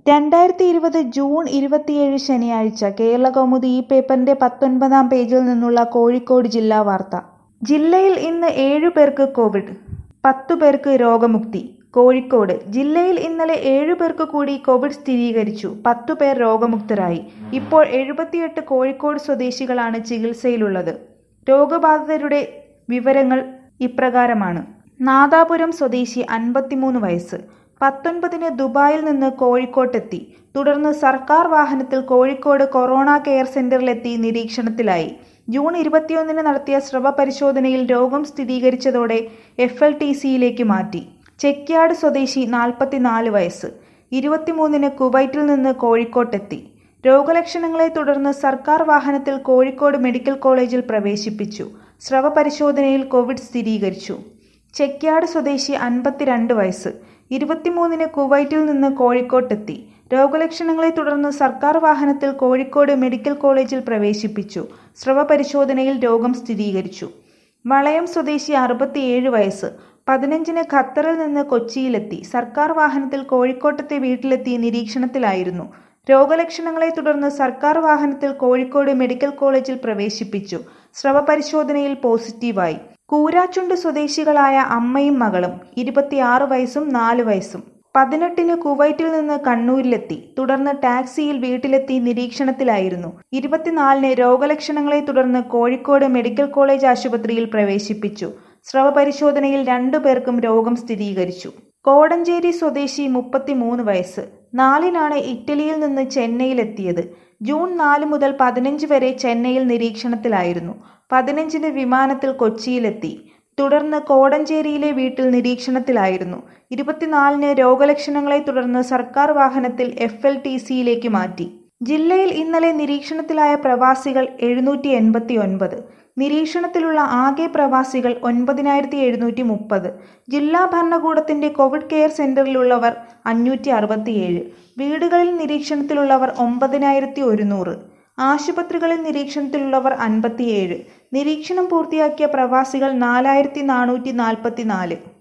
രണ്ടായിരത്തി ഇരുപത് ജൂൺ ഇരുപത്തിയേഴ് ശനിയാഴ്ച കേരളകൗമുദി ഈ പേപ്പറിന്റെ പത്തൊൻപതാം പേജിൽ നിന്നുള്ള കോഴിക്കോട് ജില്ലാ വാർത്ത ജില്ലയിൽ ഇന്ന് ഏഴു പേർക്ക് കോവിഡ് പത്തു പേർക്ക് രോഗമുക്തി കോഴിക്കോട് ജില്ലയിൽ ഇന്നലെ ഏഴു പേർക്ക് കൂടി കോവിഡ് സ്ഥിരീകരിച്ചു പത്തു പേർ രോഗമുക്തരായി ഇപ്പോൾ എഴുപത്തിയെട്ട് കോഴിക്കോട് സ്വദേശികളാണ് ചികിത്സയിലുള്ളത് രോഗബാധിതരുടെ വിവരങ്ങൾ ഇപ്രകാരമാണ് നാദാപുരം സ്വദേശി അൻപത്തിമൂന്ന് വയസ്സ് പത്തൊൻപതിന് ദുബായിൽ നിന്ന് കോഴിക്കോട്ടെത്തി തുടർന്ന് സർക്കാർ വാഹനത്തിൽ കോഴിക്കോട് കൊറോണ കെയർ സെന്ററിലെത്തി നിരീക്ഷണത്തിലായി ജൂൺ ഇരുപത്തിയൊന്നിന് നടത്തിയ സ്രവ പരിശോധനയിൽ രോഗം സ്ഥിരീകരിച്ചതോടെ എഫ് എൽ ടി സിയിലേക്ക് മാറ്റി ചെക്യാട് സ്വദേശി നാൽപ്പത്തിനാല് വയസ്സ് ഇരുപത്തിമൂന്നിന് കുവൈറ്റിൽ നിന്ന് കോഴിക്കോട്ടെത്തി രോഗലക്ഷണങ്ങളെ തുടർന്ന് സർക്കാർ വാഹനത്തിൽ കോഴിക്കോട് മെഡിക്കൽ കോളേജിൽ പ്രവേശിപ്പിച്ചു സ്രവ പരിശോധനയിൽ കോവിഡ് സ്ഥിരീകരിച്ചു ചെക്യാട് സ്വദേശി അൻപത്തിരണ്ട് വയസ്സ് ഇരുപത്തിമൂന്നിന് കുവൈറ്റിൽ നിന്ന് കോഴിക്കോട്ടെത്തി രോഗലക്ഷണങ്ങളെ തുടർന്ന് സർക്കാർ വാഹനത്തിൽ കോഴിക്കോട് മെഡിക്കൽ കോളേജിൽ പ്രവേശിപ്പിച്ചു സ്രവ പരിശോധനയിൽ രോഗം സ്ഥിരീകരിച്ചു വളയം സ്വദേശി അറുപത്തിയേഴ് വയസ്സ് പതിനഞ്ചിന് ഖത്തറിൽ നിന്ന് കൊച്ചിയിലെത്തി സർക്കാർ വാഹനത്തിൽ കോഴിക്കോട്ടത്തെ വീട്ടിലെത്തി നിരീക്ഷണത്തിലായിരുന്നു രോഗലക്ഷണങ്ങളെ തുടർന്ന് സർക്കാർ വാഹനത്തിൽ കോഴിക്കോട് മെഡിക്കൽ കോളേജിൽ പ്രവേശിപ്പിച്ചു സ്രവ പരിശോധനയിൽ പോസിറ്റീവായി കൂരാച്ചുണ്ട് സ്വദേശികളായ അമ്മയും മകളും ഇരുപത്തിയാറ് വയസ്സും നാല് വയസ്സും പതിനെട്ടിന് കുവൈറ്റിൽ നിന്ന് കണ്ണൂരിലെത്തി തുടർന്ന് ടാക്സിയിൽ വീട്ടിലെത്തി നിരീക്ഷണത്തിലായിരുന്നു ഇരുപത്തിനാലിന് രോഗലക്ഷണങ്ങളെ തുടർന്ന് കോഴിക്കോട് മെഡിക്കൽ കോളേജ് ആശുപത്രിയിൽ പ്രവേശിപ്പിച്ചു സ്രവ പരിശോധനയിൽ രണ്ടു പേർക്കും രോഗം സ്ഥിരീകരിച്ചു കോടഞ്ചേരി സ്വദേശി മുപ്പത്തിമൂന്ന് വയസ്സ് നാലിനാണ് ഇറ്റലിയിൽ നിന്ന് ചെന്നൈയിലെത്തിയത് ജൂൺ നാല് മുതൽ പതിനഞ്ച് വരെ ചെന്നൈയിൽ നിരീക്ഷണത്തിലായിരുന്നു പതിനഞ്ചിന് വിമാനത്തിൽ കൊച്ചിയിലെത്തി തുടർന്ന് കോടഞ്ചേരിയിലെ വീട്ടിൽ നിരീക്ഷണത്തിലായിരുന്നു ഇരുപത്തിനാലിന് രോഗലക്ഷണങ്ങളെ തുടർന്ന് സർക്കാർ വാഹനത്തിൽ എഫ് എൽ ടി സിയിലേക്ക് മാറ്റി ജില്ലയിൽ ഇന്നലെ നിരീക്ഷണത്തിലായ പ്രവാസികൾ എഴുന്നൂറ്റി എൺപത്തി ഒൻപത് നിരീക്ഷണത്തിലുള്ള ആകെ പ്രവാസികൾ ഒൻപതിനായിരത്തി എഴുന്നൂറ്റി മുപ്പത് ജില്ലാ ഭരണകൂടത്തിന്റെ കോവിഡ് കെയർ സെന്ററിലുള്ളവർ അഞ്ഞൂറ്റി അറുപത്തിയേഴ് വീടുകളിൽ നിരീക്ഷണത്തിലുള്ളവർ ഒമ്പതിനായിരത്തി ഒരുന്നൂറ് ആശുപത്രികളിൽ നിരീക്ഷണത്തിലുള്ളവർ അൻപത്തിയേഴ് നിരീക്ഷണം പൂർത്തിയാക്കിയ പ്രവാസികൾ നാലായിരത്തി നാനൂറ്റി നാൽപ്പത്തിനാല്